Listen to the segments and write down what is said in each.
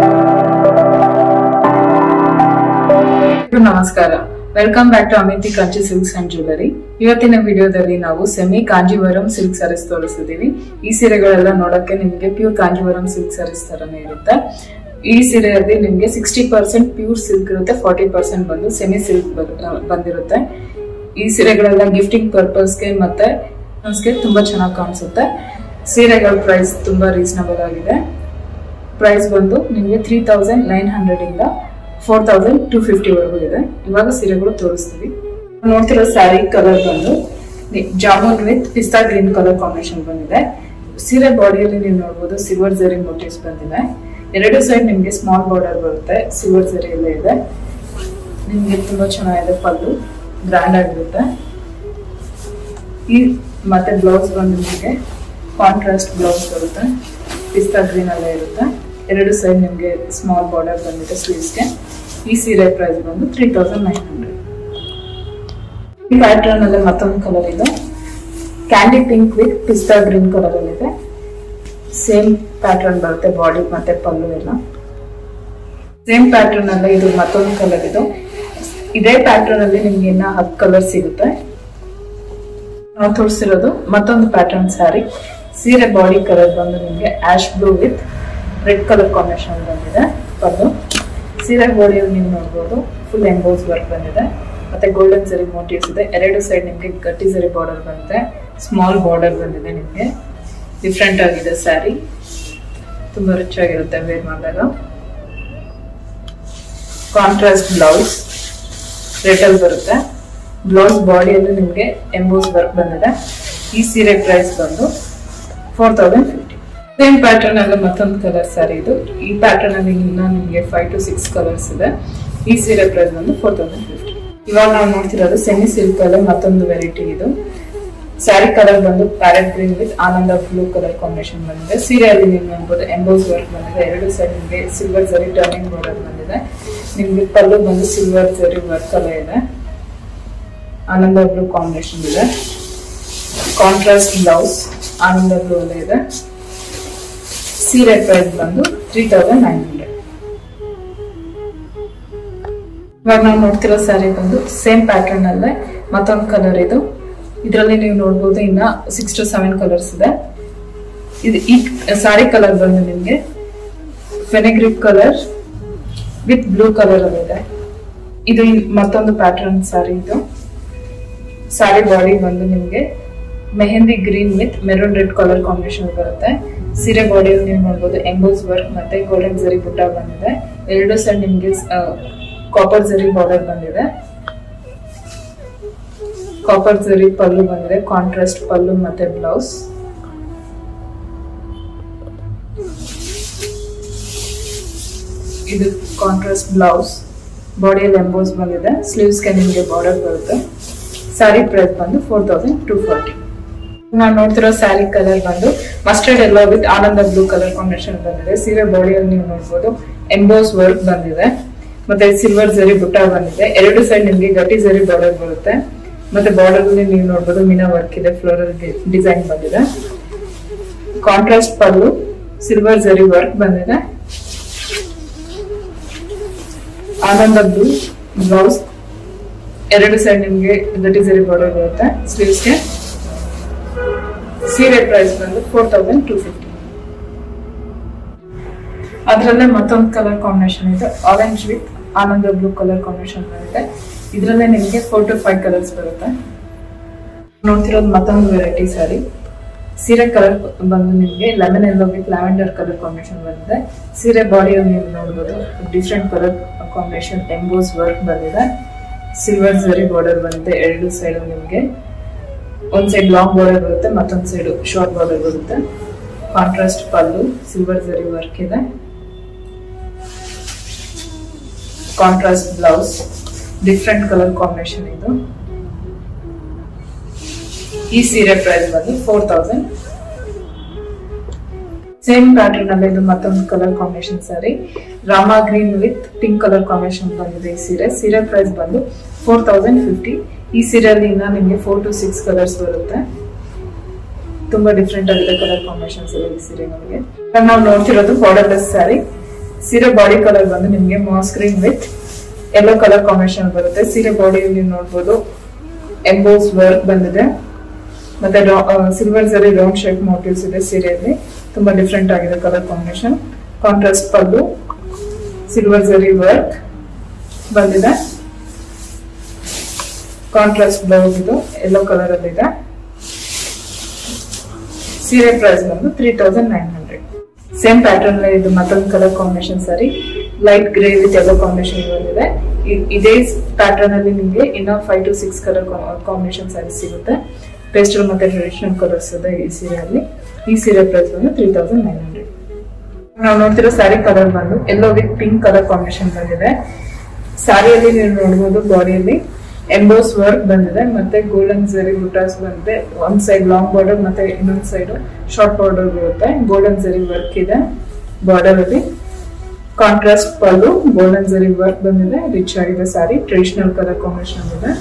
ಎಲ್ರಿಗೂ ನಮಸ್ಕಾರ welcome back to Amithi Kanchi silks and jewellery ಇವತ್ತಿನ ವಿಡಿಯೋದಲ್ಲಿ ನಾವು ಸೆಮಿ ಕಾಂಜೀವರಂ ಸಿಲ್ಕ್ ಸ್ಯಾರೀಸ್ ತೋರಿಸಿದೀವಿ ಈ ಸೀರೆಗಳೆಲ್ಲ ನೋಡಕ್ಕೆ ನಿಮ್ಗೆ ಪ್ಯೂರ್ ಕಾಂಜೀವರಂ ಸಿಲ್ಕ್ ಸ್ಯಾರೀಸ್ ತರನೇ ಇರುತ್ತೆ ಈ ಸೀರೆಯಲ್ಲಿ ನಿಮ್ಗೆ ಸಿಕ್ಸ್ಟಿ ಪರ್ಸೆಂಟ್ ಪ್ಯೂರ್ ಸಿಲ್ಕ್ ಇರುತ್ತೆ ಫಾರ್ಟಿ ಪರ್ಸೆಂಟ್ ಬಂದು ಸೆಮಿ ಸಿಲ್ಕ್ ಬಂದಿರುತ್ತೆ ಈ ಸೀರೆಗಳೆಲ್ಲ ಗಿಫ್ಟಿಂಗ್ ಪರ್ಪಸ್ಗೆ ಮತ್ತೆ ಗೆ ತುಂಬಾ ಚೆನ್ನಾಗಿ ಕಾಣಿಸುತ್ತೆ ಸೀರೆಗಳ ಪ್ರೈಸ್ ತುಂಬಾ ರೀಸನಬಲ್ ಆಗಿದೆ ಪ್ರೈಸ್ ಬಂದು ನಿಮಗೆ ತ್ರೀ ತೌಸಂಡ್ ನೈನ್ ಹಂಡ್ರೆಡ್ ಇಂದ ಫೋರ್ ತೌಸಂಡ್ ಟೂ ಫಿಫ್ಟಿ ವರೆಗೂ ಇದೆ ಇವಾಗ ಸೀರೆಗಳು ತೋರಿಸ್ತೀವಿ ನೋಡ್ತಿರೋ ಸ್ಯಾರಿ ಕಲರ್ ಬಂದು jamun with pista green colour combination ಬಂದಿದೆ ಸೀರೆ ಬಾಡಿಯಲ್ಲಿ ನೀವು ನೋಡ್ಬೋದು ಸಿಲ್ವರ್ ಜರಿ ಮೋಟಿವ್ಸ್ ಬಂದಿದೆ ಎರಡು ಸೈಡ್ ನಿಮ್ಗೆ ಸ್ಮಾಲ್ ಬಾರ್ಡರ್ ಬರುತ್ತೆ ಸಿಲ್ವರ್ ಜರಿ ಎಲ್ಲ ಇದೆ ನಿಮ್ಗೆ ತುಂಬಾ ಚೆನ್ನಾಗಿದೆ ಪಲ್ಲು ಗ್ರ್ಯಾಂಡ್ ಆಗಿರುತ್ತೆ ಈ ಮತ್ತೆ ಬ್ಲೌಸ್ ಬಂದು ನಿಮಗೆ ಕಾಂಟ್ರಾಸ್ಟ್ ಬ್ಲೌಸ್ ಬರುತ್ತೆ ಪಿಸ್ತಾ ಗ್ರೀನ್ ಎಲ್ಲ ಇರುತ್ತೆ ಎರಡು ಸೈಡ್ ನಿಮಗೆ ಸ್ಮಾಲ್ ಬಾರ್ಡರ್ ಬಂದಿದೆ ಸ್ಲೀವ್ಸ್ಗೆ ಈ ಸೀರೆ ಪ್ರೈಸ್ ಬಂದು ತ್ರೀ ತೌಸಂಡ್ ನೈನ್ ಹಂಡ್ರೆಡ್ ಈ ಪ್ಯಾಟರ್ನ್ ಅಲ್ಲಿ ಮತ್ತೊಂದು ಕಲರ್ ಇದೆ candy pink with pista green colour ಅಲ್ಲಿ ಇದೆ ಸೇಮ್ ಪ್ಯಾಟರ್ನ್ ಬರುತ್ತೆ ಬಾಡಿ ಮತ್ತೆ ಪಲ್ಲು ಎಲ್ಲ ಸೇಮ್ ಪ್ಯಾಟರ್ನ್ ಅಲ್ಲೇ ಇದು ಮತ್ತೊಂದು ಕಲರ್ ಇದು ಇದೇ ಪ್ಯಾಟರ್ನ್ ಅಲ್ಲಿ ನಿಮ್ಗೆ ಇನ್ನ ಹತ್ತು ಕಲರ್ ಸಿಗುತ್ತೆ ನಾವು ತೋರಿಸಿರೋದು ಮತ್ತೊಂದು ಪ್ಯಾಟರ್ನ್ ಸ್ಯಾರಿ ಸೀರೆ ಬಾಡಿ ಕಲರ್ ಬಂದು ನಿಮಗೆ ash blue with red colour combination ಬಂದಿದೆ ಅದು ಸೀರೆ ಬಾಡಿಯಲ್ಲಿ ನೀವು ನೋಡ್ಬೋದು ಫುಲ್ ಎಂಬೋಸ್ ವರ್ಕ್ ಬಂದಿದೆ ಮತ್ತೆ ಗೋಲ್ಡನ್ ಸರಿ ಮೋಟಿವ್ಸ್ ಇದೆ ಎರಡು ಸೈಡ್ ನಿಮಗೆ ಗಟ್ಟಿ ಸರಿ ಬಾರ್ಡರ್ ಬಂದಿದೆ ಸ್ಮಾಲ್ ಬಾರ್ಡರ್ ಬಂದಿದೆ ನಿಮಗೆ ಡಿಫ್ರೆಂಟ್ ಆಗಿದೆ ಸ್ಯಾರಿ ತುಂಬಾ ರಿಚ್ ಆಗಿರುತ್ತೆ ವೇರ್ ಮಾಡಿದಾಗ ಕಾಂಟ್ರಾಸ್ಟ್ ಬ್ಲೌಸ್ ರೆಟಲ್ ಬರುತ್ತೆ ಬ್ಲೌಸ್ ಬಾಡಿಯಲ್ಲಿ ನಿಮಗೆ ಎಂಬೋಸ್ ವರ್ಕ್ ಬಂದಿದೆ ಈ ಸೀರೆ ಪ್ರೈಸ್ ಬಂದು four thousand fifty same pattern ಅಲ್ಲ ಮತ್ತೊಂದು ಕಲರ್ ಸ್ಯಾರಿ ಇದು ಈ ಪ್ಯಾಟರ್ನ್ ಅಲ್ಲಿ ಇನ್ನ ನಿಮಗೆ ಫೈವ್ ಟು ಸಿಕ್ಸ್ ಕಲರ್ಸ್ ಇದೆ ಈ ಸೀರೆ ಪ್ರೈಸ್ ಬಂದು ಫೋರ್ ತೌಸಂಡ್ ಫಿಫ್ಟಿ ಇವಾಗ ನಾವು ನೋಡ್ತಿರೋದು ಸೆಮಿ ಸಿಲ್ಕ್ ಅಲ್ಲಿ ಮತ್ತೊಂದು ವೆರೈಟಿ ಇದು ಸ್ಯಾರಿ ಕಲರ್ ಬಂದು parrot green with Ananda blue colour combination ಬಂದಿದೆ ಸೀರೆಯಲ್ಲಿ ನೀವು ನೋಡ್ಬೋದು ಎಂಬೋಸ್ ವರ್ಕ್ ಬಂದಿದೆ ಎರಡು ಸೈಡ್ ನಿಮಗೆ ಸಿಲ್ವರ್ ಜರಿ ಟರ್ನಿಂಗ್ ಬಾರ್ಡರ್ ಬಂದಿದೆ ನಿಮ್ಗೆ ಪಲ್ಲು ಬಂದು ಸಿಲ್ವರ್ ಜರಿ ವರ್ಕ್ ಅಲ್ಲ ಇದೆ ಆನಂದ ಬ್ಲೂ ಕಾಂಬಿನೇಷನ್ ಇದೆ ಕಾಂಟ್ರಾಸ್ಟ್ ಬ್ಲೌಸ್ ಆನಂದ ಬ್ಲೂ ಅಲ್ಲೇ ಇದೆ ಸೀರೆ ಪ್ರೈಸ್ ಬಂದು ತ್ರೀ ತೌಸಂಡ್ ನೈನ್ ಹಂಡ್ರೆಡ್ ಇವಾಗ ನಾವು ನೋಡ್ತಿರೋ ಸ್ಯಾರಿ ಬಂದು ಸೇಮ್ ಪ್ಯಾಟರ್ನ್ ಅಲ್ಲೇ ಮತ್ತೊಂದು ಕಲರ್ ಇದು ಇದರಲ್ಲಿ ನೀವು ನೋಡ್ಬೋದು ಇನ್ನ ಸಿಕ್ಸ್ ಟು ಸೆವೆನ್ ಕಲರ್ಸ್ ಇದೆ ಇದು ಈ ಸಾರಿ ಕಲರ್ ಬಂದು ನಿಮ್ಗೆ fenugreek colour with blue colour ಅಲ್ಲಿ ಇದೆ ಇದು ಮತ್ತೊಂದು ಪ್ಯಾಟರ್ನ್ ಸಾರಿ ಇದು ಸಾರಿ ಬಾಡಿ ಬಂದು ನಿಮ್ಗೆ mehndi green with maroon red colour combination ಬರುತ್ತೆ ಸೀರೆ ಬಾಡಿಯಲ್ಲಿ ನೀವು ನೋಡ್ಬೋದು ಎಂಬೋಸ್ ವರ್ಕ್ ಮತ್ತೆ ಗೋಲ್ಡನ್ ಜರಿ ಬುಟ್ಟ ಬಂದಿದೆ ಎರಡು ಸೈಡ್ ನಿಮ್ಗೆ ಕಾಪರ್ ಜರಿ ಬಾರ್ಡರ್ ಬಂದಿದೆ ಕಾಪರ್ ಜರಿ ಪಲ್ಲು ಬಂದಿದೆ ಕಾಂಟ್ರಾಸ್ಟ್ ಪಲ್ಲು ಮತ್ತೆ ಬ್ಲೌಸ್ ಇದು ಕಾಂಟ್ರಾಸ್ಟ್ ಬ್ಲೌಸ್ ಬಾಡಿಯಲ್ಲಿ ಎಂಬೋಸ್ ಬಂದಿದೆ ಸ್ಲೀವ್ಸ್ಗೆ ನಿಮಗೆ ಬಾರ್ಡರ್ ಬರುತ್ತೆ ಸ್ಯಾರಿ ಪ್ರೈಸ್ ಬಂದು ಫೋರ್ ತೌಸಂಡ್ ಟೂ ಫಾರ್ಟಿ ನಾವು ನೋಡ್ತಿರೋ ಸ್ಯಾರಿ ಕಲರ್ ಬಂದು mustard yellow with Ananda blue colour combination ಬಂದಿದೆ ಸೀರೆ ಬಾಡಿಯಲ್ಲಿ ನೀವು ನೋಡ್ಬೋದು ಎಂಬೋಸ್ ವರ್ಕ್ ಬಂದಿದೆ ಮತ್ತೆ ಸಿಲ್ವರ್ ಜರಿ ಬುಟ್ಟ ಬಂದಿದೆ ಎರಡು ಸೈಡ್ ನಿಮಗೆ ಗಟ್ಟಿ ಜರಿ ಬಾರ್ಡರ್ ಬರುತ್ತೆ ಮತ್ತೆ ಬಾರ್ಡರ್ ಅಲ್ಲಿ ನೀವು ನೋಡ್ಬೋದು ಮೀನಾ ವರ್ಕ್ ಇದೆ ಫ್ಲೋರಲ್ ಡಿಸೈನ್ ಬಂದಿದೆ contrast pallu silver zari work ಬಂದಿದೆ ಆನಂದ ಬ್ಲೂ ಬ್ಲೌಸ್ ಎರಡು ಸೈಡ್ ನಿಮಗೆ ಗಟ್ಟಿ ಜರಿ ಬಾರ್ಡರ್ ಬರುತ್ತೆ ಸ್ಲೀವ್ಸ್ಗೆ ಸೀರೆ ಪ್ರೈಸ್ ಬಂದು ಫೋರ್ ತೌಸಂಡ್ ಟೂ ಫಿಫ್ಟಿ ಅದರಲ್ಲೇ ಮತ್ತೊಂದು ಕಲರ್ ಕಾಂಬಿನೇಷನ್ ಇದೆ orange with Ananda blue colour combination ಬರುತ್ತೆ ಇದರಲ್ಲೇ ನಿಮಗೆ ಫೋರ್ ಟು ಫೈವ್ ಕಲರ್ಸ್ ಬರುತ್ತೆ ನೋಡ್ತಿರೋದು ಮತ್ತೊಂದು ವೆರೈಟಿ ಸ್ಯಾರಿ ಸೀರೆ ಕಲರ್ ಬಂದು ನಿಮಗೆ lemon yellow with lavender colour combination ಬಂದಿದೆ ಸೀರೆ ಬಾಡಿಯಲ್ಲಿ ನೀವು ನೋಡ್ಬೋದು different colour combination emboss work ಬಂದಿದೆ ಸಿಲ್ವರ್ ಜರಿ ಬಾರ್ಡರ್ ಬಂದಿದೆ ಎರಡು ಸೈಡ್ ನಿಮಗೆ ಒಂದ್ ಸೈಡ್ ಲಾಂಗ್ ಬಾರ್ಡರ್ ಬರುತ್ತೆ ಮತ್ತೊಂದ್ ಸೈಡ್ ಶಾರ್ಟ್ ಬಾರ್ಡರ್ ಬರುತ್ತೆ contrast pallu silver zari work ಇದೆ contrast blouse different colour combination ಇದು ಈ ಸೀರೆ ಪ್ರೈಸ್ ಬಂದು ಫೋರ್ ತೌಸಂಡ್ ಸೇಮ್ ಪ್ಯಾಟರ್ನ್ ಅಲ್ಲಿ ಇದು ಮತ್ತೊಂದು colour combination sari Rama green with pink colour combination ಬಂದಿದೆ ಈ ಸೀರೆ ಸೀರೆ ಪ್ರೈಸ್ ಬಂದು ಫೋರ್ ತೌಸಂಡ್ ಫಿಫ್ಟಿ ಈ ಸೀರೆಯಲ್ಲಿ ಇನ್ನ ನಿಮಗೆ ಫೋರ್ ಟು ಸಿಕ್ಸ್ ಕಲರ್ಸ್ ಬರುತ್ತೆ ತುಂಬಾ ಡಿಫ್ರೆಂಟ್ ಆಗಿದೆ ಕಲರ್ ಕಾಂಬಿನೇಷನ್ಸ್ ಎಲ್ಲ ಈ ಸೀರೆ ನಮಗೆ ನಾವು ನೋಡ್ತಿರೋದು ಬಾರ್ಡರ್ಲೆಸ್ ಸ್ಯಾರಿ ಸೀರೆ ಬಾಡಿ ಕಲರ್ ಬಂದು ನಿಮ್ಗೆ moss green with yellow colour combination ಬರುತ್ತೆ ಸೀರೆ ಬಾಡಿಯಲ್ಲಿ ನೋಡ್ಬೋದು ಎಂಬೋಸ್ ವರ್ಕ್ ಬಂದಿದೆ ಮತ್ತೆ ಸಿಲ್ವರ್ ಜರಿ ರೌಂಡ್ ಶೇಪ್ ಮೋಟಿವ್ಸ್ ಇದೆ ಸೀರೆಯಲ್ಲಿ ತುಂಬಾ ಡಿಫ್ರೆಂಟ್ ಆಗಿದೆ colour combination contrast pallu silver zari work ಬಂದಿದೆ ಕಾಂಟ್ರಾಸ್ಟ್ ಬ್ಲೌಸ್ ಇದು ಯೆಲ್ಲೋ ಕಲರ್ ಅಲ್ಲಿ ಇದೆ ಸೀರೆ ಪ್ರೈಸ್ ಬಂದು three thousand nine hundred same pattern ಇದು ಮತ್ತೊಂದು colour combination sari light grey with yellow combination ಬಂದಿದೆ ಇ- ಇದೇ ಪ್ಯಾಟರ್ನ್ ಅಲ್ಲಿ ನಿಮಗೆ ಇನ್ನೂ five to six colour combination sari ಸಿಗುತ್ತೆ ಪೇಸ್ಟಲ್ ಮತ್ತೆ ಟ್ರೆಡಿಷನಲ್ ಕಲರ್ಸ್ ಇದೆ ಈ ಸೀರೆಯಲ್ಲಿ ಈ ಸೀರೆ ಪ್ರೈಸ್ ಬಂದು ತ್ರೀ ತೌಸಂಡ್ ನೈನ್ ಹಂಡ್ರೆಡ್ ನಾವು ನೋಡ್ತಿರೋ ಸ್ಯಾರಿ ಕಲರ್ ಬಂದು yellow with pink colour combination ಬಂದಿದೆ ಸ್ಯಾರಿಯಲ್ಲಿ ನೀವು ನೋಡ್ಬೋದು ಬಾಡಿಯಲ್ಲಿ ಎಂಬೋಸ್ ವರ್ಕ್ ಬಂದಿದೆ ಮತ್ತೆ ಗೋಲ್ಡನ್ ಜರಿ ಬುಟಾಸ್ ಬಂದಿದೆ ಒಂದ್ ಸೈಡ್ ಲಾಂಗ್ ಬಾರ್ಡರ್ ಮತ್ತೆ ಇನ್ನೊಂದ್ ಸೈಡ್ ಶಾರ್ಟ್ ಬಾರ್ಡರ್ ಬರುತ್ತೆ ಗೋಲ್ಡನ್ ಜರಿ ವರ್ಕ್ ಇದೆ ಬಾರ್ಡರ್ ಅಲ್ಲಿ contrast pallu golden zari work ಬಂದಿದೆ ರಿಚ್ ಆಗಿದೆ ಸ್ಯಾರಿ ಟ್ರೆಡಿಷನಲ್ ಕಲರ್ ಕಾಂಬಿನೇಷನ್ ಇದೆ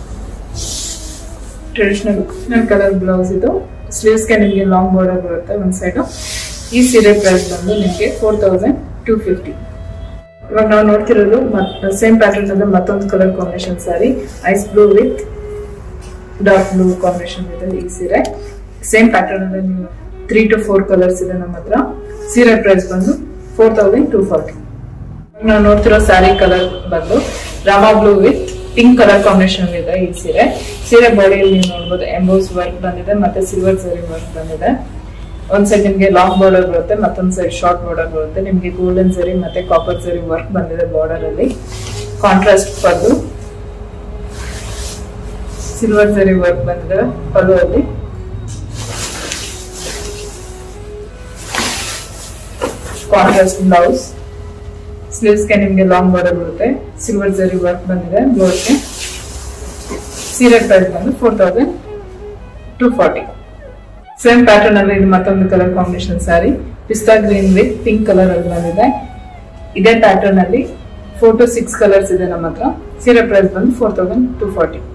ಟ್ರೆಡಿಷನಲ್ ಕಲರ್ ಬ್ಲೌಸ್ ಇದು ಸ್ಲೀವ್ಸ್ಗೆ ನಿಮಗೆ ಲಾಂಗ್ ಬಾರ್ಡರ್ ಬರುತ್ತೆ ಒಂದ್ ಸೈಡ್ ಈ ಸೀರೆ ಪ್ರೈಸ್ ಬಂದು ನಿಮಗೆ ಫೋರ್ ತೌಸಂಡ್ ಟೂ ಫಿಫ್ಟಿ ಇವಾಗ ನಾವು ನೋಡ್ತಿರೋದು ಸೇಮ್ ಪ್ಯಾಟರ್ನ್ ಅಲ್ಲಿ ಮತ್ತೊಂದು colour combination sari ice blue with dark blue combination ಇದೆ ಈ ಸೀರೆ ಸೇಮ್ ಪ್ಯಾಟರ್ನ್ ಅಲ್ಲಿ ನೀವು ತ್ರೀ ಟು ಫೋರ್ ಕಲರ್ಸ್ ಇದೆ ನಮ್ಮ ಹತ್ರ ಸೀರೆ ಪ್ರೈಸ್ ಬಂದು ಫೋರ್ ತೌಸಂಡ್ ಟೂ ಫಾರ್ಟಿ ನಾವು ನೋಡ್ತಿರೋ ಸ್ಯಾರಿ ಕಲರ್ ಬಂದು Rama blue with pink colour combination ಇದೆ ಈ ಸೀರೆ ಸೀರೆ ಬಾಡಿಯಲ್ಲಿ ನೀವು ನೋಡ್ಬೋದು ಎಂಬೋಸ್ ವರ್ಕ್ ಬಂದಿದೆ ಮತ್ತೆ ಸಿಲ್ವರ್ ಸರಿ ವರ್ಕ್ ಬಂದಿದೆ ಒಂದ್ ಸೈಡ್ ನಿಮ್ಗೆ ಲಾಂಗ್ ಬಾರ್ಡರ್ ಬರುತ್ತೆ ಮತ್ತೊಂದ್ ಸೈಡ್ ಶಾರ್ಟ್ ಬಾರ್ಡರ್ ಬರುತ್ತೆ ನಿಮ್ಗೆ ಗೋಲ್ಡನ್ ಸರಿ ಮತ್ತೆ ಕಾಪರ್ ಸರಿ ವರ್ಕ್ ಬಂದಿದೆ ಬಾರ್ಡರ್ ಅಲ್ಲಿ contrast pallu silver zari work ಬಂದಿದೆ ಪಲ್ಲು ಅಲ್ಲಿ ಕಾಂಟ್ರಾಸ್ಟ್ ಬ್ಲೌಸ್ ಸ್ಲೀವ್ಸ್ಗೆ ನಿಮ್ಗೆ ಲಾಂಗ್ ಬಾರ್ಡರ್ ಬರುತ್ತೆ ಸಿಲ್ವರ್ ಜರಿ ವರ್ಕ್ ಬಂದಿದೆ ಬ್ಲೌಸ್ಗೆ ಸೀರೆ ಪ್ರೈಸ್ ಬಂದು four thousand two forty same pattern ಅಲ್ಲಿ ಇದು ಮತ್ತೊಂದು ಕಲರ್ ಕಾಂಬಿನೇಷನ್ ಸ್ಯಾರಿ ಪಿಸ್ತಾ ಗ್ರೀನ್ ವಿತ್ ಪಿಂಕ್ ಕಲರ್ ಅಲ್ಲಿ ಬಂದಿದೆ ಇದೇ ಪ್ಯಾಟರ್ನ್ ಅಲ್ಲಿ ಫೋರ್ ಟು ಸಿಕ್ಸ್ ಕಲರ್ಸ್ ಇದೆ ನಮ್ಮ ಹತ್ರ ಸೀರೆ ಪ್ರೈಸ್ ಬಂದು ಫೋರ್ ತೌಸಂಡ್ ಟೂ ಫಾರ್ಟಿ